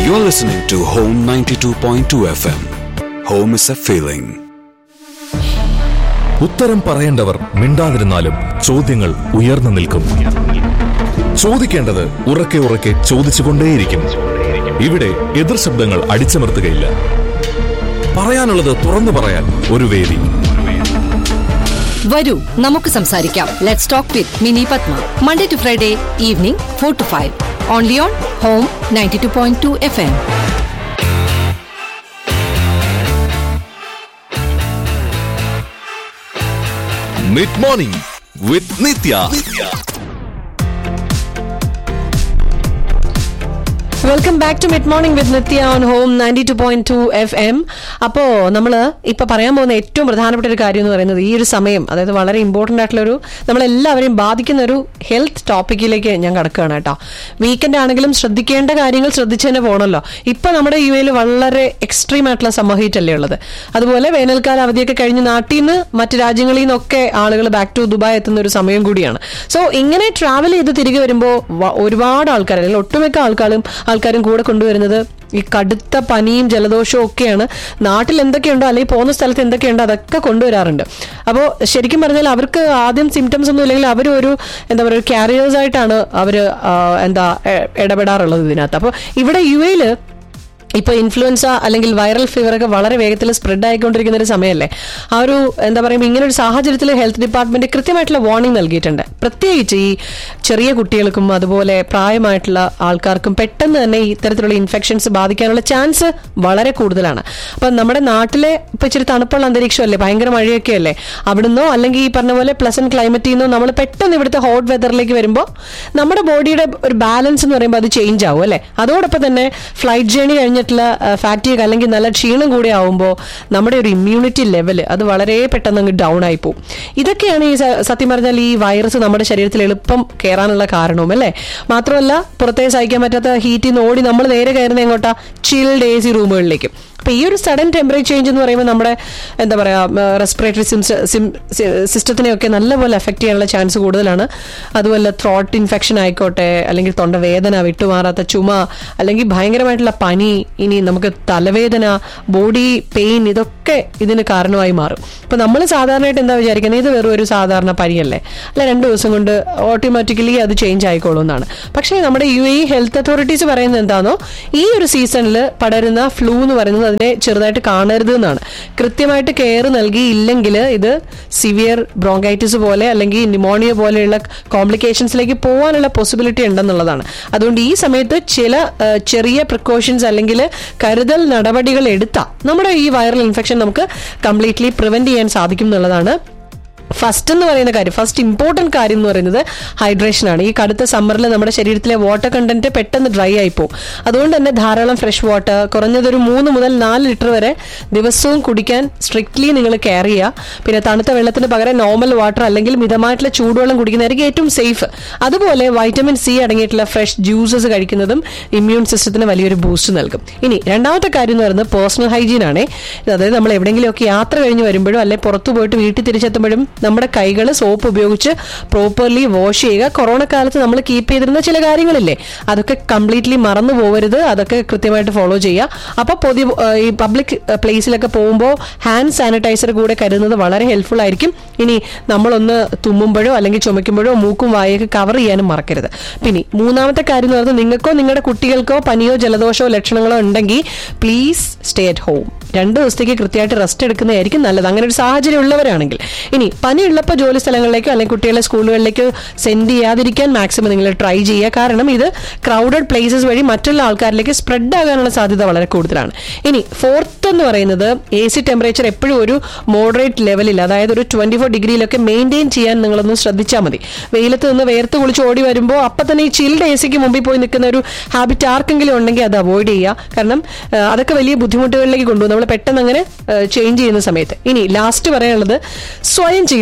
You're listening to Home 92.2 FM. Home is a feeling. ഉത്തരം പറയേണ്ടവർ മിണ്ടാതിരുന്നാലും ചോദ്യങ്ങൾ ഉയർന്നു നിൽക്കും ചോദിക്കേണ്ടത് ഉറക്കെ ഉറക്കെ ചോദിച്ചുകൊണ്ടേയിരിക്കും ഇവിടെ എതിർ ശബ്ദങ്ങൾ അടിച്ചമർത്തുകയില്ല പറയാനുള്ളത് തുറന്നു പറയാൻ ഒരു വേദി വരൂ നമുക്ക് സംസാരിക്കാം let's talk with Mini Padma Monday to Friday evening four to five only on home ninety two point two F M mid morning with Nithya welcome back to mid morning with Nithya on home ninety two point two F M അപ്പോ നമ്മൾ ഇപ്പൊ പറയാൻ പോകുന്ന ഏറ്റവും പ്രധാനപ്പെട്ട ഒരു കാര്യം എന്ന് പറയുന്നത് ഈ ഒരു സമയം അതായത് വളരെ ഇമ്പോർട്ടന്റ് ആയിട്ടുള്ള ഒരു നമ്മളെല്ലാവരെയും ബാധിക്കുന്ന ഒരു ഹെൽത്ത് ടോപ്പിക്കിലേക്ക് ഞാൻ കടക്കുകയാണ് കേട്ടോ വീക്കെൻഡ് ആണെങ്കിലും ശ്രദ്ധിക്കേണ്ട കാര്യങ്ങൾ ശ്രദ്ധിച്ചു തന്നെ പോകണമല്ലോ ഇപ്പൊ നമ്മുടെ യു എയിൽ വളരെ എക്സ്ട്രീം ആയിട്ടുള്ള സമ്മർ ഹീറ്റ് അല്ലേ ഉള്ളത് അതുപോലെ വേനൽക്കാല അവധിയൊക്കെ കഴിഞ്ഞ് നാട്ടിൽ നിന്ന് മറ്റ് രാജ്യങ്ങളിൽ നിന്നൊക്കെ ആളുകൾ ബാക്ക് ടു ദുബായ് എത്തുന്ന ഒരു സമയം കൂടിയാണ് സോ ഇങ്ങനെ ട്രാവൽ ചെയ്ത് തിരികെ വരുമ്പോൾ ഒരുപാട് ആൾക്കാർ അല്ലെങ്കിൽ ഒട്ടുമിക്ക ആൾക്കാരും ആൾക്കാരും കൂടെ കൊണ്ടുവരുന്നത് ഈ കടുത്ത പനിയും ജലദോഷവും ഒക്കെയാണ് നാട്ടിൽ എന്തൊക്കെയുണ്ടോ അല്ലെങ്കിൽ പോകുന്ന സ്ഥലത്ത് എന്തൊക്കെയുണ്ടോ അതൊക്കെ കൊണ്ടുവരാറുണ്ട് അപ്പോൾ ശരിക്കും പറഞ്ഞാൽ അവർക്ക് ആദ്യം സിംറ്റംസ് ഒന്നും ഇല്ലെങ്കിൽ അവർ ഒരു എന്താ പറയുക ക്യാരിയേഴ്സ് ആയിട്ടാണ് അവർ എന്താ എ- ഇടപെടാറുള്ളത് ഇതിനകത്ത് അപ്പോൾ ഇവിടെ യു എയിൽ ഇപ്പൊ ഇൻഫ്ലുവൻസ അല്ലെങ്കിൽ വൈറൽ ഫീവർ ഒക്കെ വളരെ വേഗത്തിൽ സ്പ്രെഡ് ആയിക്കൊണ്ടിരിക്കുന്ന ഒരു സമയമല്ലേ ആ ഒരു എന്താ പറയുക ഇങ്ങനെ ഒരു സാഹചര്യത്തിൽ ഹെൽത്ത് ഡിപ്പാർട്ട്മെന്റ് കൃത്യമായിട്ടുള്ള വാർണിംഗ് നൽകിയിട്ടുണ്ട് പ്രത്യേകിച്ച് ഈ ചെറിയ കുട്ടികൾക്കും അതുപോലെ പ്രായമായിട്ടുള്ള ആൾക്കാർക്കും പെട്ടെന്ന് തന്നെ ഈ ഇത്തരത്തിലുള്ള ഇൻഫെക്ഷൻസ് ബാധിക്കാനുള്ള ചാൻസ് വളരെ കൂടുതലാണ് അപ്പൊ നമ്മുടെ നാട്ടിലെ ഇപ്പൊ ഇച്ചിരി തണുപ്പുള്ള അന്തരീക്ഷമല്ലേ ഭയങ്കര മഴയൊക്കെ അല്ലേ അവിടുന്നോ അല്ലെങ്കിൽ ഈ പറഞ്ഞ പോലെ പ്ലസന്റ് ക്ലൈമറ്റിൽ നിന്നോ നമ്മൾ പെട്ടെന്ന് ഇവിടുത്തെ ഹോട്ട് വെതറിലേക്ക് വരുമ്പോൾ നമ്മുടെ ബോഡിയുടെ ഒരു ബാലൻസ് എന്ന് പറയുമ്പോൾ അത് ചേഞ്ച് ആവും അല്ലേ അതോടൊപ്പം തന്നെ ഫ്ലൈറ്റ് ജേണി കഴിഞ്ഞിട്ടുള്ള ഫാറ്റിക് അല്ലെങ്കിൽ നല്ല ക്ഷീണം കൂടി ആവുമ്പോൾ നമ്മുടെ ഒരു ഇമ്മ്യൂണിറ്റി ലെവൽ അത് വളരെ പെട്ടെന്ന് അങ്ങ് ഡൗൺ ആയി പോകും ഇതൊക്കെയാണ് ഈ സ- സത്യം പറഞ്ഞാൽ ഈ വൈറസ് നമ്മുടെ ശരീരത്തിൽ എളുപ്പം കയറാനുള്ള കാരണവും അല്ലേ മാത്രമല്ല പുറത്തേക്ക് സഹിക്കാൻ പറ്റാത്ത ഹീറ്റിൽ നിന്ന് ഓടി നമ്മൾ നേരെ കയറുന്ന എങ്ങോട്ടാ ചിൽഡ് എ സി റൂമുകളിലേക്ക് അപ്പൊ ഈ ഒരു സഡൻ ടെമ്പറേച്ചർ ചേഞ്ച് എന്ന് പറയുമ്പോൾ നമ്മുടെ എന്താ പറയാ റെസ്പിറേറ്ററി സിസ്റ്റത്തിനെയൊക്കെ നല്ലപോലെ എഫക്ട് ചെയ്യാനുള്ള ചാൻസ് കൂടുതലാണ് അതുപോലെ ത്രോട്ട് ഇൻഫെക്ഷൻ ആയിക്കോട്ടെ അല്ലെങ്കിൽ തൊണ്ടവേദന വിട്ടുമാറാത്ത ചുമ അല്ലെങ്കിൽ ഭയങ്കരമായിട്ടുള്ള പനി ഇനി നമുക്ക് തലവേദന ബോഡി പെയിൻ ഇതൊക്കെ ഇതിന് കാരണമായി മാറും അപ്പൊ നമ്മൾ സാധാരണയായിട്ട് എന്താ വിചാരിക്കുന്നത് ഇത് വെറും ഒരു സാധാരണ പനിയല്ലേ അല്ല രണ്ട് ദിവസം കൊണ്ട് ഓട്ടോമാറ്റിക്കലി അത് ചേഞ്ച് ആയിക്കോളും എന്നാണ് പക്ഷേ നമ്മുടെ യു എ ഹെൽത്ത് അതോറിറ്റീസ് പറയുന്നത് എന്താണോ ഈ ഒരു സീസണിൽ പടരുന്ന ഫ്ലൂ എന്ന് പറയുന്നത് അതിനെ ചെറുതായിട്ട് കാണരുത് എന്നാണ് കൃത്യമായിട്ട് കെയർ നൽകിയില്ലെങ്കിൽ ഇത് സിവിയർ ബ്രോങ്കൈറ്റിസ് പോലെ അല്ലെങ്കിൽ ന്യൂമോണിയ പോലെയുള്ള കോംപ്ലിക്കേഷൻസിലേക്ക് പോകാനുള്ള പോസിബിലിറ്റി ഉണ്ടെന്നുള്ളതാണ് അതുകൊണ്ട് ഈ സമയത്ത് ചില ആ, ചെറിയ പ്രിക്കോഷൻസ് അല്ലെങ്കിൽ കരുതൽ നടപടികൾ എടുത്താൽ നമ്മുടെ ഈ വൈറൽ ഇൻഫെക്ഷൻ നമുക്ക് കംപ്ലീറ്റ്ലി പ്രിവെന്റ് ചെയ്യാൻ സാധിക്കും എന്നുള്ളതാണ് ഫസ്റ്റ് എന്ന് പറയുന്ന കാര്യം ഫസ്റ്റ് ഇമ്പോർട്ടന്റ് കാര്യം എന്ന് പറയുന്നത് ഹൈഡ്രേഷൻ ആണ് ഈ കടുത്ത സമ്മറിൽ നമ്മുടെ ശരീരത്തിലെ വാട്ടർ കണ്ടന്റ് പെട്ടെന്ന് ഡ്രൈ ആയി പോകും അതുകൊണ്ട് തന്നെ ധാരാളം ഫ്രഷ് വാട്ടർ കുറഞ്ഞതൊരു മൂന്ന് മുതൽ നാല് ലിറ്റർ വരെ ദിവസവും കുടിക്കാൻ സ്ട്രിക്ട്ലി നിങ്ങൾ കെയർ ചെയ്യുക പിന്നെ തണുത്ത വെള്ളത്തിന് പകരം നോർമൽ വാട്ടർ അല്ലെങ്കിൽ മിതമായിട്ടുള്ള ചൂടുവെള്ളം കുടിക്കുന്നതായിരിക്കും ഏറ്റവും സേഫ് അതുപോലെ വൈറ്റമിൻ സി അടങ്ങിയിട്ടുള്ള ഫ്രഷ് ജ്യൂസസ് കഴിക്കുന്നതും ഇമ്മ്യൂൺ സിസ്റ്റത്തിന് വലിയൊരു ബൂസ്റ്റ് നൽകും ഇനി രണ്ടാമത്തെ കാര്യം എന്ന് പറയുന്നത് പേഴ്സണൽ ഹൈജീൻ ആണ് അതായത് നമ്മൾ എവിടെയെങ്കിലുമൊക്കെ യാത്ര കഴിഞ്ഞ് വരുമ്പോഴും അല്ലെങ്കിൽ പുറത്തു പോയിട്ട് വീട്ടിൽ തിരിച്ചെത്തുമ്പോഴും നമ്മുടെ കൈകൾ സോപ്പ് ഉപയോഗിച്ച് പ്രോപ്പർലി വാഷ് ചെയ്യുക കൊറോണ കാലത്ത് നമ്മൾ കീപ്പ് ചെയ്തിരുന്ന ചില കാര്യങ്ങളില്ലേ അതൊക്കെ കംപ്ലീറ്റ്ലി മറന്നു പോകരുത് അതൊക്കെ കൃത്യമായിട്ട് ഫോളോ ചെയ്യുക അപ്പൊ പൊതു ഈ പബ്ലിക് പ്ലേസിലൊക്കെ പോകുമ്പോൾ ഹാൻഡ് സാനിറ്റൈസർ കൂടെ കരുതുന്നത് വളരെ ഹെൽപ്ഫുൾ ആയിരിക്കും ഇനി നമ്മളൊന്ന് തുമ്മുമ്പോഴോ അല്ലെങ്കിൽ ചുമയ്ക്കുമ്പോഴോ മൂക്കും വായൊക്കെ കവർ ചെയ്യാനും മറക്കരുത് പിന്നെ മൂന്നാമത്തെ കാര്യം എന്ന് പറയുന്നത് നിങ്ങൾക്കോ നിങ്ങളുടെ കുട്ടികൾക്കോ പനിയോ ജലദോഷമോ ലക്ഷണങ്ങളോ ഉണ്ടെങ്കിൽ പ്ലീസ് സ്റ്റേ അറ്റ് ഹോം രണ്ട് ദിവസത്തേക്ക് കൃത്യമായിട്ട് റെസ്റ്റ് എടുക്കുന്നതായിരിക്കും നല്ലത് അങ്ങനെ ഒരു സാഹചര്യം ഉള്ളവരാണെങ്കിൽ ഇനി പനിയുള്ളപ്പോൾ ജോലി സ്ഥലങ്ങളിലേക്കോ അല്ലെങ്കിൽ കുട്ടികളെ സ്കൂളുകളിലേക്കോ സെൻഡ് ചെയ്യാതിരിക്കാൻ മാക്സിമം നിങ്ങൾ ട്രൈ ചെയ്യുക കാരണം ഇത് ക്രൗഡഡ് പ്ലേസസ് വഴി മറ്റുള്ള ആൾക്കാരിലേക്ക് സ്പ്രെഡ് ആകാനുള്ള സാധ്യത വളരെ കൂടുതലാണ് ഇനി ഫോർത്ത് എന്ന് പറയുന്നത് എ സി ടെമ്പറേച്ചർ എപ്പോഴും ഒരു മോഡറേറ്റ് ലെവലിൽ അതായത് ഒരു ട്വന്റി ഫോർ ഡിഗ്രിയിലൊക്കെ മെയിൻറ്റെയിൻ ചെയ്യാൻ നിങ്ങളൊന്ന് ശ്രദ്ധിച്ചാൽ മതി വെയിലത്ത് നിന്ന് വേർത്ത് കുളിച്ച് ഓടി വരുമ്പോൾ അപ്പം തന്നെ ഈ ചിൽഡ് എ സിക്ക് മുമ്പിൽ പോയി നിൽക്കുന്ന ഒരു ഹാബിറ്റ് ആർക്കെങ്കിലും ഉണ്ടെങ്കിൽ അത് അവോയ്ഡ് ചെയ്യുക കാരണം ആ, അതൊക്കെ വലിയ ബുദ്ധിമുട്ടുകളിലേക്ക് കൊണ്ടുപോകും നമ്മൾ പെട്ടെന്ന് അങ്ങനെ ചേഞ്ച് ചെയ്യുന്ന സമയത്ത് ഇനി ലാസ്റ്റ് പറയാനുള്ളത് സ്വയം ചികിത്സ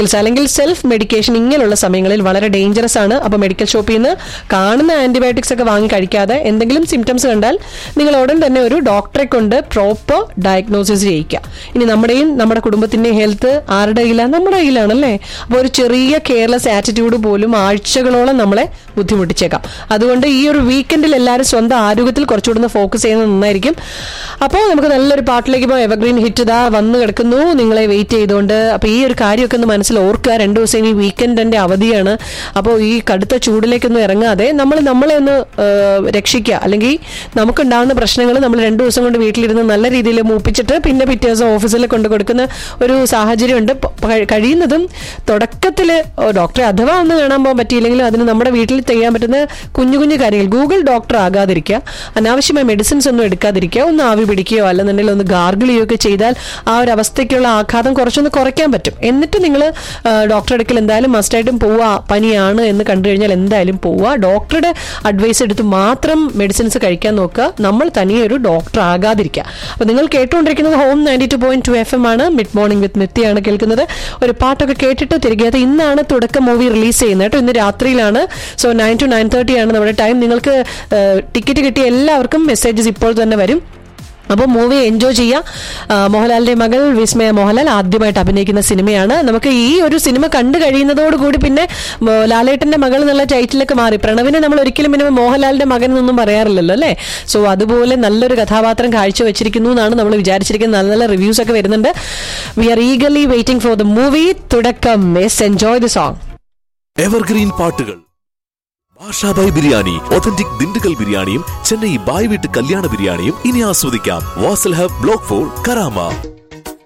പിൽസ് അല്ലെങ്കിൽ സെൽഫ് മെഡിക്കേഷൻ ഇങ്ങനെയുള്ള സമയങ്ങളിൽ വളരെ ഡേഞ്ചറസ് ആണ് അപ്പോൾ മെഡിക്കൽ ഷോപ്പിൽ നിന്ന് കാണുന്ന ആന്റിബയോട്ടിക്സ് ഒക്കെ വാങ്ങി കഴിക്കാതെ എന്തെങ്കിലും സിംറ്റംസ് കണ്ടാൽ നിങ്ങൾ ഉടൻ തന്നെ ഒരു ഡോക്ടറെ കൊണ്ട് പ്രോപ്പർ ഡയഗ്നോസിസ് ചെയ്യിക്കുക ഇനി നമ്മുടെയും നമ്മുടെ കുടുംബത്തിന്റെയും ഹെൽത്ത് ആരുടെ കയ്യിലാണ് നമ്മുടെ കയ്യിലാണല്ലേ അപ്പോൾ ഒരു ചെറിയ കെയർലെസ് ആറ്റിറ്റ്യൂഡ് പോലും ആഴ്ചകളോളം നമ്മളെ ബുദ്ധിമുട്ടിച്ചേക്കാം അതുകൊണ്ട് ഈ ഒരു വീക്കെൻഡിൽ എല്ലാവരും സ്വന്തം ആരോഗ്യത്തിൽ കുറച്ചുകൂടെ ഒന്ന് ഫോക്കസ് ചെയ്യുന്നത് നന്നായിരിക്കും അപ്പോൾ നമുക്ക് നല്ലൊരു പാട്ടിലേക്ക് പോയി എവർഗ്രീൻ ഹിറ്റ് ഇതാ വന്ന് കിടക്കുന്നു നിങ്ങളെ വെയിറ്റ് ചെയ്തുകൊണ്ട് അപ്പോൾ ഈ ഒരു കാര്യമൊക്കെ ഒന്ന് മനസ്സിൽ ഓർക്കുക രണ്ടു ദിവസം ഈ വീക്കെൻഡിന്റെ അവധിയാണ് അപ്പോൾ ഈ കടുത്ത ചൂടിലേക്കൊന്നും ഇറങ്ങാതെ നമ്മൾ നമ്മളെ ഒന്ന് ആ, രക്ഷിക്കുക അല്ലെങ്കിൽ നമുക്കുണ്ടാകുന്ന പ്രശ്നങ്ങൾ നമ്മൾ രണ്ടു ദിവസം കൊണ്ട് വീട്ടിലിരുന്ന് നല്ല രീതിയിൽ മൂപ്പിച്ചിട്ട് പിന്നെ പിറ്റേ ദിവസം ഓഫീസിൽ കൊണ്ട് കൊടുക്കുന്ന ഒരു സാഹചര്യമുണ്ട് പ- പ- കഴിയുന്നതും തുടക്കത്തിൽ ഡോക്ടറെ അഥവാ ഒന്ന് കാണാൻ പോകാൻ പറ്റിയില്ലെങ്കിലും അതിന് നമ്മുടെ വീട്ടിൽ ചെയ്യാൻ പറ്റുന്ന കുഞ്ഞു കുഞ്ഞു കാര്യങ്ങൾ ഗൂഗിൾ ഡോക്ടർ ആകാതിരിക്കുക അനാവശ്യമായ മെഡിസിൻസ് ഒന്നും എടുക്കാതിരിക്കുക ഒന്ന് ആവി പിടിക്കുകയോ അല്ലെന്നുണ്ടെങ്കിൽ ഒന്ന് ഗാർഗിൾ ചെയ്യുകയൊക്കെ ചെയ്താൽ ആ ഒരു അവസ്ഥയ്ക്കുള്ള ആഘാതം കുറച്ചൊന്ന് കുറയ്ക്കാൻ പറ്റും എന്നിട്ട് നിങ്ങൾ ഡോക്ടറെ അടുക്കൽ എന്തായാലും മസ്റ്റായിട്ടും പോവുക പനിയാണ് എന്ന് കണ്ടു കഴിഞ്ഞാൽ എന്തായാലും പോവുക ഡോക്ടറുടെ അഡ്വൈസ് എടുത്ത് മാത്രം മെഡിസിൻസ് കഴിക്കാൻ നോക്കുക നമ്മൾ തനിയെ ഒരു ഡോക്ടർ ആകാതിരിക്കുക അപ്പൊ നിങ്ങൾ കേട്ടുകൊണ്ടിരിക്കുന്നത് home ninety two point two F M ആണ് മിഡ് മോർണിംഗ് വിത്ത് നിത്യയാണ് കേൾക്കുന്നത് ഒരു പാട്ടൊക്കെ കേട്ടിട്ട് തിരികെ അത് ഇന്നാണ് തുടക്കം മൂവി റിലീസ് ചെയ്യുന്നത് കേട്ടോ ഇന്ന് രാത്രിയിലാണ് so nine to nine thirty ആണ് നമ്മുടെ ടൈം നിങ്ങൾക്ക് ടിക്കറ്റ് കിട്ടിയ എല്ലാവർക്കും മെസ്സേജസ് ഇപ്പോൾ തന്നെ വരും അപ്പോൾ മൂവി എൻജോയ് ചെയ്യാം ആ, മോഹൻലാലിന്റെ മകൾ വിസ്മയ മോഹൻലാൽ ആദ്യമായിട്ട് അഭിനയിക്കുന്ന സിനിമയാണ് നമുക്ക് ഈ ഒരു സിനിമ കണ്ടു കഴിയുന്നതോടുകൂടി പിന്നെ മോ- ലാലേട്ടന്റെ മകൾ എന്നുള്ള ടൈറ്റിലൊക്കെ മാറി പ്രണവിനെ നമ്മൾ ഒരിക്കലും പിന്നെ മോഹൻലാലിന്റെ മകൻ എന്നൊന്നും പറയാറില്ലല്ലോ അല്ലേ സോ അതുപോലെ നല്ലൊരു കഥാപാത്രം കാഴ്ചവെച്ചിരിക്കുന്നു എന്നാണ് നമ്മൾ വിചാരിച്ചിരിക്കുന്നത് നല്ല നല്ല റിവ്യൂസ് ഒക്കെ വരുന്നുണ്ട് we are eagerly waiting for the movie തുടക്കം yes enjoy the song evergreen പാട്ടുകൾ ഭാഷാബായ് ബിരിയാണി ഒതന്റിക് ദിണ്ടുകൽ ബിരിയാണിയും ചെന്നൈ ബായ് വീട്ട് കല്യാണ ബിരിയാണിയും ഇനി ആസ്വദിക്കാം Wasl hub block four Karama